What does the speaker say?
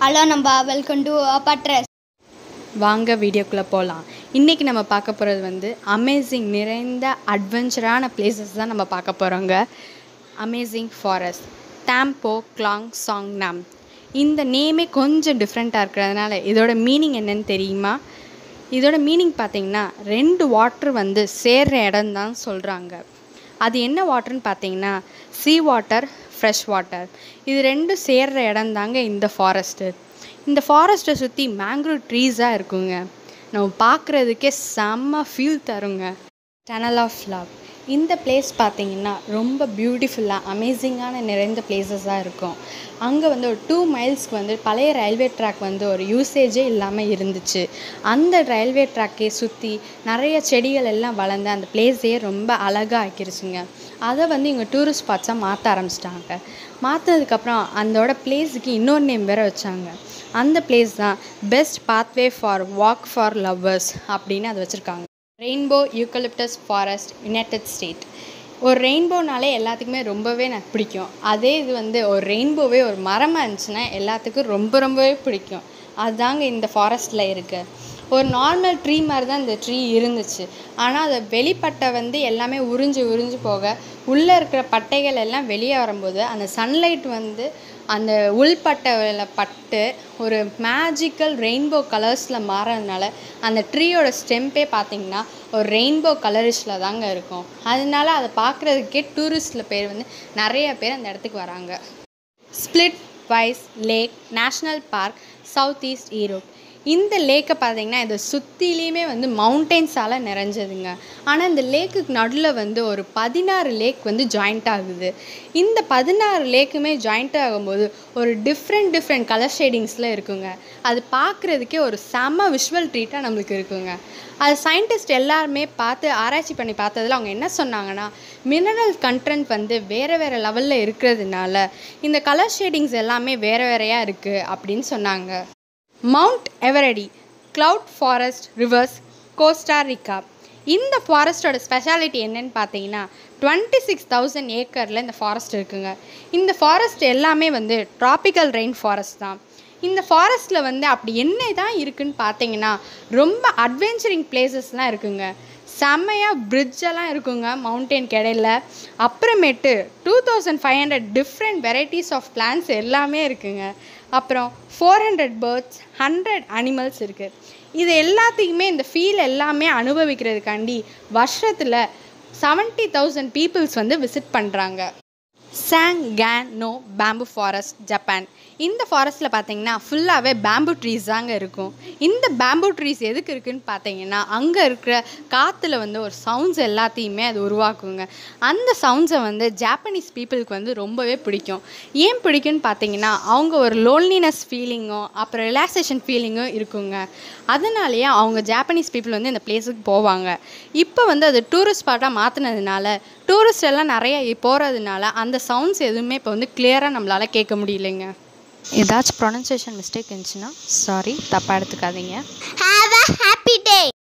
hello நம்பா welcome to buttress வாங்க வீடியோக்குள்ளே போகலாம் இன்றைக்கி நம்ம பார்க்க போகிறது வந்து அமேசிங் நிறைந்த அட்வென்ச்சரான பிளேசஸ் தான் நம்ம பார்க்க போகிறோங்க அமேசிங் ஃபாரஸ்ட் டேம்போ கிளாங் சாங் நாம் இந்த நேமே கொஞ்சம் டிஃப்ரெண்ட்டாக இருக்கிறதுனால இதோட மீனிங் என்னன்னு தெரியுமா இதோட மீனிங் பார்த்தீங்கன்னா ரெண்டு வாட்டர் வந்து சேர்ற இடம் தான் சொல்கிறாங்க அது என்ன வாட்டர்னு பார்த்தீங்கன்னா சீ வாட்டர் ஃப்ரெஷ் வாட்டர் இது ரெண்டும் சேர்ற இடம் தாங்க இந்த ஃபாரஸ்ட்டு இந்த ஃபாரஸ்ட்டை சுற்றி மேங்க்ரோவ் ட்ரீஸாக இருக்குங்க நம்ம பார்க்குறதுக்கே செம்ம ஃபீல் தருங்க டனல் ஆஃப் லவ் இந்த பிளேஸ் பார்த்தீங்கன்னா ரொம்ப பியூட்டிஃபுல்லாக அமேசிங்கான நிறைந்த பிளேசஸாக இருக்கும் அங்கே வந்து ஒரு டூ மைல்ஸ்க்கு வந்து பழைய ரயில்வே ட்ராக் வந்து ஒரு யூசேஜே இல்லாமல் இருந்துச்சு அந்த ரயில்வே ட்ராக்கே சுற்றி நிறைய செடிகள் எல்லாம் வளர்ந்து அந்த பிளேஸையே ரொம்ப அழகாக ஆக்கிருச்சுங்க அதை வந்து இங்கே டூரிஸ்ட் ஸ்பாட்ஸாக மாற்ற ஆரம்பிச்சிட்டாங்க மாற்றினதுக்கப்புறம் அதோட பிளேஸுக்கு இன்னொரு நேம் வேறு வச்சாங்க அந்த பிளேஸ் தான் best pathway for walk for lovers அப்படின்னு அதை வச்சுருக்காங்க rainbow eucalyptus forest United State ஒரு ரெயின்போனாலே எல்லாத்துக்குமே ரொம்பவே எனக்கு பிடிக்கும் அதே இது வந்து ஒரு ரெயின்போவே ஒரு மரமாக இருந்துச்சுன்னா எல்லாத்துக்கும் ரொம்ப ரொம்பவே பிடிக்கும் அதுதாங்க இந்த ஃபாரஸ்ட்டில் இருக்குது ஒரு நார்மல் ட்ரீ மாதிரி தான் இந்த ட்ரீ இருந்துச்சு ஆனால் அது வெளிப்பட்டை வந்து எல்லாமே உறிஞ்சு உறிஞ்சு போக உள்ளே இருக்கிற பட்டைகள் எல்லாம் வெளியே வரும்போது அந்த சன்லைட் வந்து அந்த உள்பட்டையில் பட்டு ஒரு மேஜிக்கல் ரெயின்போ கலர்ஸில் மாறதுனால அந்த ட்ரீயோட ஸ்டெம்பே பார்த்திங்கன்னா ஒரு ரெயின்போ கலரிஷில் தாங்க இருக்கும் அதனால அதை பார்க்குறதுக்கே டூரிஸ்டில் பேர் வந்து நிறைய பேர் அந்த இடத்துக்கு வராங்க Plitvice lake national park south east Europe இந்த லேக்கை பார்த்தீங்கன்னா இதை சுற்றிலையுமே வந்து மவுண்டெயின்ஸால் நிறைஞ்சதுங்க ஆனால் இந்த லேக்குக்கு நடுவில் வந்து ஒரு பதினாறு லேக் வந்து ஜாயிண்ட் ஆகுது இந்த பதினாறு லேக்குமே ஜாயிண்ட் ஆகும்போது ஒரு டிஃப்ரெண்ட் டிஃப்ரெண்ட் கலர் ஷேடிங்ஸில் இருக்குங்க அது பார்க்குறதுக்கே ஒரு செம்ம விஷுவல் ட்ரீட்டாக நம்மளுக்கு இருக்குங்க அது சயின்டிஸ்ட் எல்லாருமே பார்த்து ஆராய்ச்சி பண்ணி பார்த்ததில் அவங்க என்ன சொன்னாங்கன்னா மினரல் கண்டென்ட் வந்து வேறு வேறு லெவலில் இருக்கிறதுனால இந்த கலர் ஷேடிங்ஸ் எல்லாமே வேறு வேறையாக இருக்குது அப்படின்னு சொன்னாங்க Monteverde cloud forest reserve Costa Rica இந்த ஃபாரஸ்ட்டோட ஸ்பெஷாலிட்டி என்னன்னு பார்த்தீங்கன்னா டுவெண்ட்டி சிக்ஸ் தௌசண்ட் ஏக்கரில் இந்த ஃபாரஸ்ட் இருக்குங்க இந்த ஃபாரஸ்ட் எல்லாமே வந்து ட்ராபிக்கல் ரெயின் ஃபாரஸ்ட் தான் இந்த ஃபாரஸ்ட்டில் வந்து அப்படி என்ன தான் இருக்குன்னு பார்த்தீங்கன்னா ரொம்ப அட்வென்ச்சரிங் பிளேசஸ்லாம் இருக்குங்க செம்மையாக பிரிட்ஜெல்லாம் இருக்குங்க மவுண்டெயின்க்கு இடையில அப்புறமேட்டு two thousand five hundred different varieties of plans எல்லாமே இருக்குங்க அப்புறம் four hundred birds hundred animals இருக்குது இது எல்லாத்தையுமே இந்த ஃபீல் எல்லாமே அனுபவிக்கிறதுக்காண்டி வருஷத்தில் செவன்ட்டி தௌசண்ட் பீப்புள்ஸ் வந்து விசிட் பண்ணுறாங்க Sagano bamboo forest Japan இந்த ஃபாரஸ்ட்டில் பார்த்தீங்கன்னா ஃபுல்லாகவே பேம்பு ட்ரீஸ் தாங்க இருக்கும் இந்த பேம்பு ட்ரீஸ் எதுக்கு இருக்குன்னு பார்த்தீங்கன்னா அங்கே இருக்கிற காற்றுல வந்து ஒரு சவுண்ட்ஸ் எல்லாத்தையுமே அது உருவாக்குங்க அந்த சவுண்ட்ஸை வந்து ஜாப்பனீஸ் பீப்புளுக்கு வந்து ரொம்பவே பிடிக்கும் ஏன் பிடிக்கும்னு பார்த்தீங்கன்னா அவங்க ஒரு லோன்லினஸ் ஃபீலிங்கும் அப்புறம் ரிலாக்ஸேஷன் ஃபீலிங்கும் இருக்குங்க அதனாலேயே அவங்க ஜாப்பனீஸ் பீப்புள் வந்து இந்த பிளேஸுக்கு போவாங்க இப்போ வந்து அது டூரிஸ்ட் ஸ்பாட்டாக மாற்றினதுனால டூரிஸ்ட் எல்லாம் நிறைய போகிறதுனால அந்த சவுண்ட்ஸ் எதுவுமே இப்போ வந்து கிளியராக நம்மளால் கேட்க முடியலைங்க ஏதாச்சும் ப்ரொனன்சியேஷன் மிஸ்டேக் இருந்துச்சுன்னா சாரி தப்பாக எடுத்துக்காதீங்க ஹாவ் அ ஹாப்பி டே